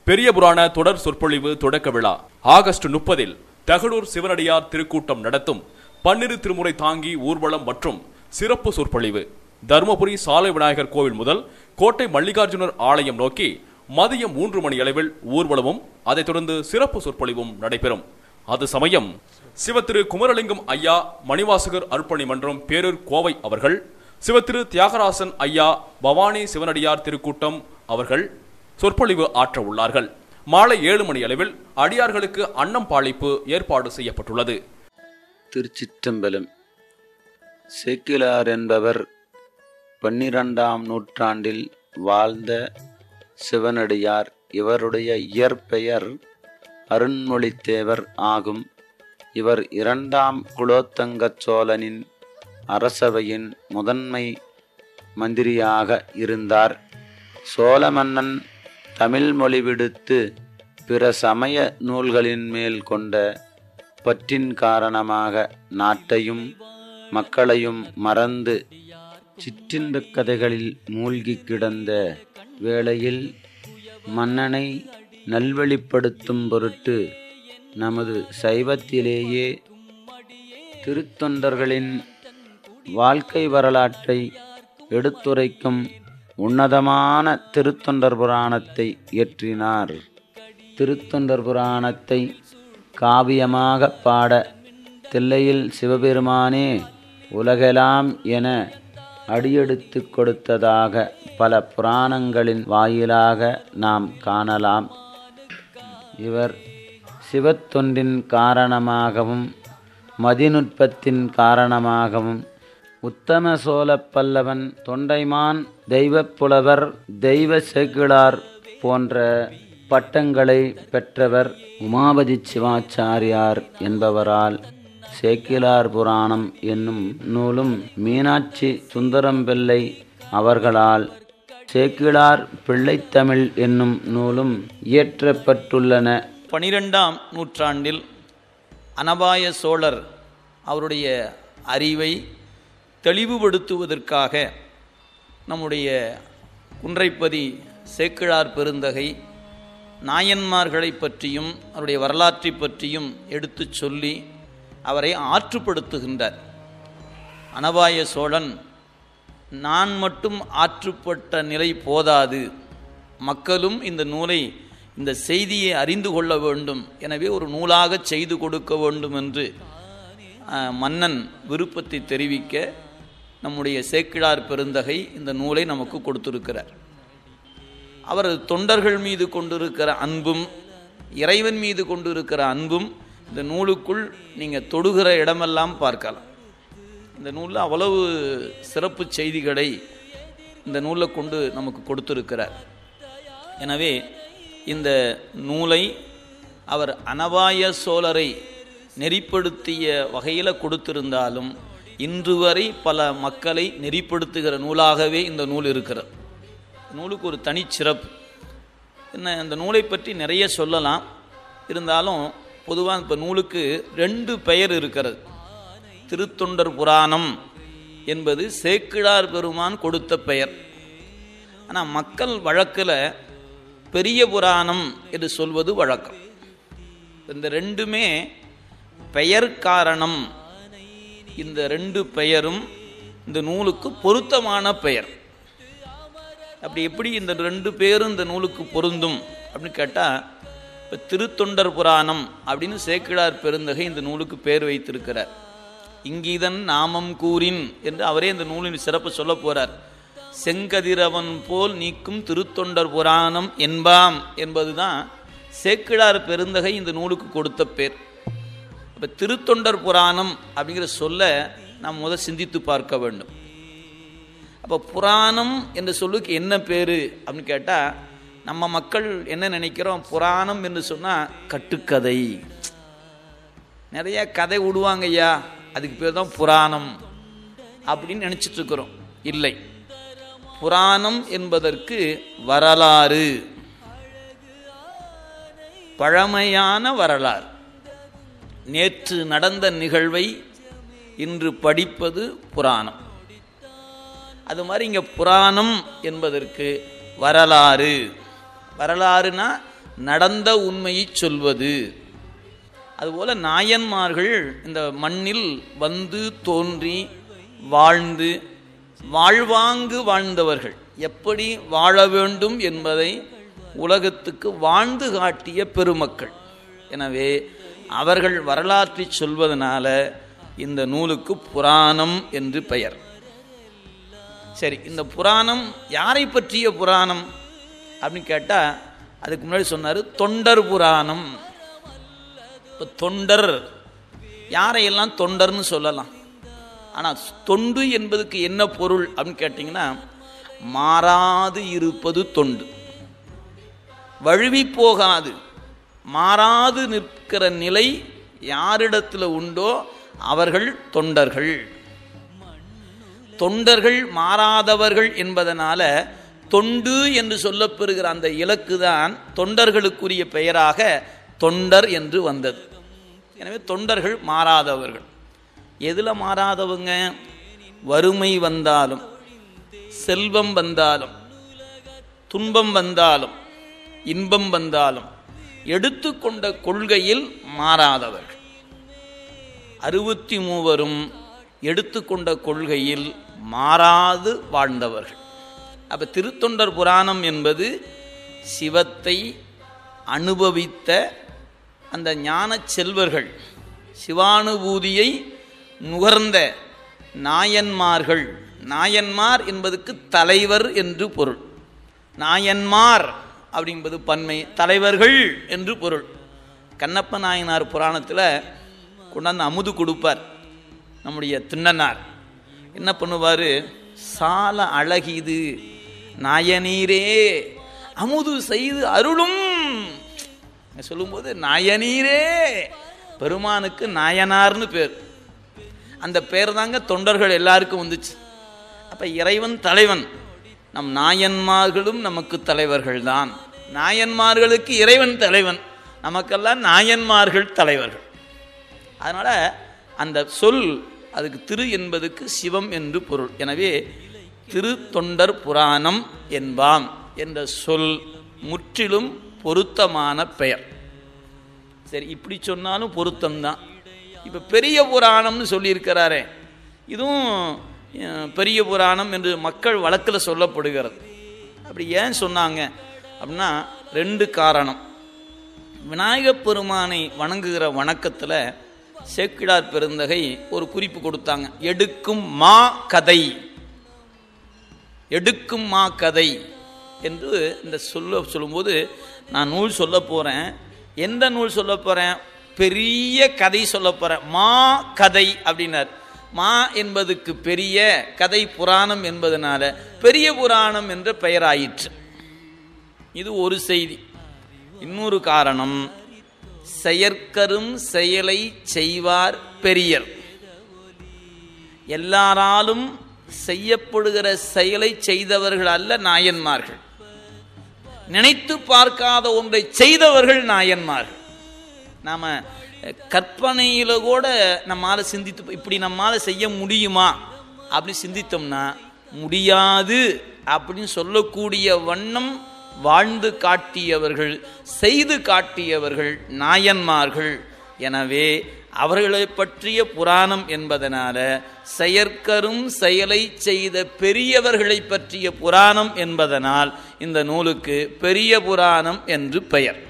பெரிய புராண தொடர் சொற்பொழிவு தொடக்க விழா ஆகஸ்ட் முப்பதில் தகடூர் சிவனடியார் திருக்கூட்டம் நடத்தும் பன்னிரு திருமுறை தாங்கி ஊர்வலம் மற்றும் சிறப்பு சொற்பொழிவு தருமபுரி சாலை விநாயகர் கோவில் முதல் கோட்டை மல்லிகார்ஜுனர் ஆலயம் நோக்கி மதியம் மூன்று மணி அளவில் ஊர்வலமும் அதைத் தொடர்ந்து சிறப்பு சொற்பொழிவும் நடைபெறும் அது சமயம் சிவத்திரு குமரலிங்கம் ஐயா மணிவாசகர் அர்ப்பணி மன்றம் பேரூர் கோவை அவர்கள் சிவத்திரு தியாகராசன் ஐயா பவானி சிவனடியார் திருக்கூட்டம் அவர்கள் சொற்பொழிவு ஆற்ற உள்ளார்கள் மாலை ஏழு மணி அளவில் அடியார்களுக்கு அன்னம் பாளிப்பு ஏற்பாடு செய்யப்பட்டுள்ளது திருச்சிற்றம்பலம் சேக்கிலார் என்பவர் பன்னிரண்டாம் நூற்றாண்டில் வாழ்ந்த சிவனடியார் இவருடைய இயற்பெயர் அருண்மொழித்தேவர் ஆகும் இவர் இரண்டாம் குலோத்தங்கச் சோழனின் அரசவையின் முதன்மை மந்திரியாக இருந்தார் சோழ மன்னன் தமிழ் மொழி விடுத்து பிற சமய நூல்களின் மேல் கொண்ட பற்றின் காரணமாக நாட்டையும் மக்களையும் மறந்து சிற்றின்பக் கதைகளில் மூழ்கி கிடந்த வேளையில் மன்னனை நல்வழிப்படுத்தும் பொருட்டு நமது சைவத்திலேயே திருத்தொண்டர்களின் வாழ்க்கை வரலாற்றை எடுத்துரைக்கும் உன்னதமான திருத்தொண்டர் புராணத்தை இயற்றினார் திருத்தொண்டர் புராணத்தை காவியமாக பாட தில்லையில் சிவபெருமானே உலகெலாம் என அடியெடுத்து கொடுத்ததாக பல புராணங்களின் வாயிலாக நாம் காணலாம் இவர் சிவத்தொண்டின் காரணமாகவும் மதிநுட்பத்தின் காரணமாகவும் உத்தம சோழ பல்லவன் தொண்டைமான் தெய்வப் புலவர் தெய்வ சேக்கிழார் போன்ற பட்டங்களை பெற்றவர் உமாபதி சிவாச்சாரியார் என்பவரால் சேக்கிலார் புராணம் என்னும் நூலும் மீனாட்சி சுந்தரம்பிள்ளை அவர்களால் சேக்கிழார் பிள்ளைத்தமிழ் என்னும் நூலும் இயற்றப்பட்டுள்ளன பனிரெண்டாம் நூற்றாண்டில் அனபாய சோழர் அவருடைய அறிவை தெளிவுபடுத்துவதற்காக நம்முடைய குன்றைப்பதி சேக்கிழார் பெருந்தகை நாயன்மார்களை பற்றியும் அவருடைய வரலாற்றை பற்றியும் எடுத்துச் சொல்லி அவரை ஆற்றுப்படுத்துகின்றார் அனபாய சோழன் நான் மட்டும் ஆற்றுப்பட்ட நிலை போதாது மக்களும் இந்த நூலை இந்த செய்தியை அறிந்து கொள்ள வேண்டும் எனவே ஒரு நூலாக செய்து கொடுக்க வேண்டும் என்று அஹ், மன்னன் விருப்பத்தை தெரிவிக்க நம்முடைய சேக்கிழார் பெருந்தகை இந்த நூலை நமக்கு கொடுத்திருக்கிறார் அவர் தொண்டர்கள் மீது கொண்டிருக்கிற அன்பும் இறைவன் மீது கொண்டிருக்கிற அன்பும் இந்த நூலுக்குள் நீங்கள் தொடுகிற இடமெல்லாம் பார்க்கலாம் இந்த நூலில் அவ்வளவு சிறப்பு செய்திகளை இந்த நூலில் கொண்டு நமக்கு கொடுத்திருக்கிறார் எனவே இந்த நூலை அவர் அனபாய சோழரை நெறிப்படுத்திய வகையில் கொடுத்திருந்தாலும் இன்று வரை பல மக்களை நெறிப்படுத்துகிற நூலாகவே இந்த நூல் இருக்கிறது நூலுக்கு ஒரு தனிச்சிறப்பு என்ன இந்த நூலை பற்றி நிறைய சொல்லலாம் இருந்தாலும் பொதுவாக இப்போ நூலுக்கு ரெண்டு பெயர் இருக்கிறது திருத்தொண்டர் புராணம் என்பது சேக்கிழார் பெருமான் கொடுத்த பெயர் ஆனால் மக்கள் வழக்கில் பெரிய புராணம் என்று சொல்வது வழக்கம் இந்த ரெண்டுமே பெயர் காரணம் இந்த ரெண்டு பெயரும் இந்த நூலுக்கு பொருத்தமான பெயர் அப்படி எப்படி இந்த ரெண்டு பேரும் இந்த நூலுக்கு பொருந்தும் அப்படின்னு கேட்டால் இப்போ திருத்தொண்டர் புராணம் அப்படின்னு சேக்கிழார் பெருந்தகை இந்த நூலுக்கு பேர் வைத்திருக்கிறார் இங்கீதன் நாமம் கூறின் என்று அவரே இந்த நூலின் சிறப்பு சொல்ல போறார் செங்கதிரவன் போல் நீக்கும் திருத்தொண்டர் புராணம் என்பாம் என்பதுதான் சேக்கிழார் பெருந்தகை இந்த நூலுக்கு கொடுத்த பேர் இப்போ திருத்தொண்டர் புராணம் அப்படிங்கிற சொல்ல நாம் முதல் சிந்தித்து பார்க்க வேண்டும் அப்போ புராணம் என்ற சொல்லுக்கு என்ன பேர் அப்படின்னு கேட்டால் நம்ம மக்கள் என்ன நினைக்கிறோம் புராணம் என்று சொன்னால் கட்டுக்கதை நிறைய கதை விடுவாங்க ஐயா அதுக்கு பேர் தான் புராணம் அப்படின்னு நினச்சிட்டு இருக்கிறோம் இல்லை புராணம் என்பதற்கு வரலாறு பழமையான வரலாறு நேற்று நடந்த நிகழ்வை இன்று படிப்பது புராணம் அது மாதிரி இங்கே புராணம் என்பதற்கு வரலாறு வரலாறுனா நடந்த உண்மையை சொல்வது அதுபோல நாயன்மார்கள் இந்த மண்ணில் வந்து தோன்றி வாழ்ந்து வாழ்வாங்கு வாழ்ந்தவர்கள் எப்படி வாழ வேண்டும் என்பதை உலகத்துக்கு வாழ்ந்து காட்டிய பெருமக்கள் எனவே அவர்கள் வரலாற்றை சொல்வதனால இந்த நூலுக்கு புராணம் என்று பெயர் சரி இந்த புராணம் யாரை பற்றிய புராணம் அப்படின்னு கேட்டால் அதுக்கு முன்னாடி சொன்னார் தொண்டர் புராணம் இப்போ தொண்டர் யாரையெல்லாம் தொண்டர்னு சொல்லலாம் ஆனால் தொண்டு என்பதுக்கு என்ன பொருள் அப்படின்னு கேட்டிங்கன்னா மாறாது இருப்பது தொண்டு வழுவி போகாது மாறாது நிற்கிற நிலை யாரிடத்தில் உண்டோ அவர்கள் தொண்டர்கள் தொண்டர்கள் மாறாதவர்கள் என்பதனால தொண்டு என்று சொல்லப்பெறுகிற அந்த இலக்கு தான் தொண்டர்களுக்குரிய பெயராக தொண்டர் என்று வந்தது எனவே தொண்டர்கள் மாறாதவர்கள் எதில் மாறாதவங்க வறுமை வந்தாலும் செல்வம் வந்தாலும் துன்பம் வந்தாலும் இன்பம் வந்தாலும் எடுத்துக்கொண்ட கொள்கையில் மாறாதவர்கள் அறுபத்தி மூவரும் எடுத்துக்கொண்ட கொள்கையில் மாறாது வாழ்ந்தவர்கள் அப்போ திருத்தொண்டர் புராணம் என்பது சிவத்தை அனுபவித்த அந்த ஞான செல்வர்கள் சிவானுபூதியை நுகர்ந்த நாயன்மார்கள் நாயன்மார் என்பதுக்கு தலைவர் என்று பொருள் நாயன்மார் அப்படின்பது பன்மை தலைவர்கள் என்று பொருள் கண்ணப்ப நாயனார் புராணத்தில் கொண்டாந்து அமுது கொடுப்பார் நம்முடைய திண்ணனார் என்ன பண்ணுவார் சால அழகிது நாயனீரே அமுது செய்து அருளும் சொல்லும்போது நாயனீரே பெருமானுக்கு நாயனார்னு பேர் அந்த பேர் தாங்க தொண்டர்கள் எல்லாருக்கும் வந்துச்சு அப்போ இறைவன் தலைவன் நம் நாயன்மார்களும் நமக்கு தலைவர்கள் தான் நாயன்மார்களுக்கு இறைவன் தலைவன் நமக்கெல்லாம் நாயன்மார்கள் தலைவர்கள் அதனால் அந்த சொல் அதுக்கு திரு என்பதுக்கு சிவம் என்று பொருள் எனவே திரு தொண்டர் புராணம் என்பாம் என்ற சொல் முற்றிலும் பொருத்தமான பெயர் சரி இப்படி சொன்னாலும் பொருத்தம்தான் இப்போ பெரிய புராணம்னு சொல்லியிருக்கிறாரே இதுவும் அஹ், பெரிய புராணம் என்று மக்கள் வழக்கில் சொல்லப்படுகிறது அப்படி ஏன் சொன்னாங்க அப்படின்னா ரெண்டு காரணம் விநாயகப் பெருமானை வணங்குகிற வணக்கத்தில் சேக்கிடார் பெருந்தகை ஒரு குறிப்பு கொடுத்தாங்க எடுக்கும் மா கதை எடுக்கும் மா கதை என்று இந்த சொல்ல சொல்லும்போது நான் நூல் சொல்ல போகிறேன் எந்த நூல் சொல்ல போகிறேன் பெரிய கதை சொல்ல போகிறேன் மா கதை அப்படின்னார் மா என்பதுக்கு பெரிய கதை புராணம் என்பதனால பெரிய புராணம் என்ற பெயராயிற்று இது ஒரு செய்தி இன்னொரு காரணம் செயற்கரும் செயலை செய்வார் பெரியர் எல்லாராலும் செய்யப்படுகிற செயலை செய்தவர்கள் அல்ல நாயன்மார்கள் நினைத்து பார்க்காத ஒன்றை செய்தவர்கள் நாயன்மார்கள் நாம அஹ், கற்பனையில கூட நம்மால சிந்தித்து இப்படி நம்மால செய்ய முடியுமா அப்படி சிந்தித்தோம்னா முடியாது அப்படின்னு சொல்லக்கூடிய வண்ணம் வாழ்ந்து காட்டியவர்கள் செய்து காட்டியவர்கள் நாயன்மார்கள் எனவே அவர்களை பற்றிய புராணம் என்பதனால செயற்கரும் செயலை செய்த பெரியவர்களை பற்றிய புராணம் என்பதனால் இந்த நூலுக்கு பெரிய புராணம் என்று பெயர்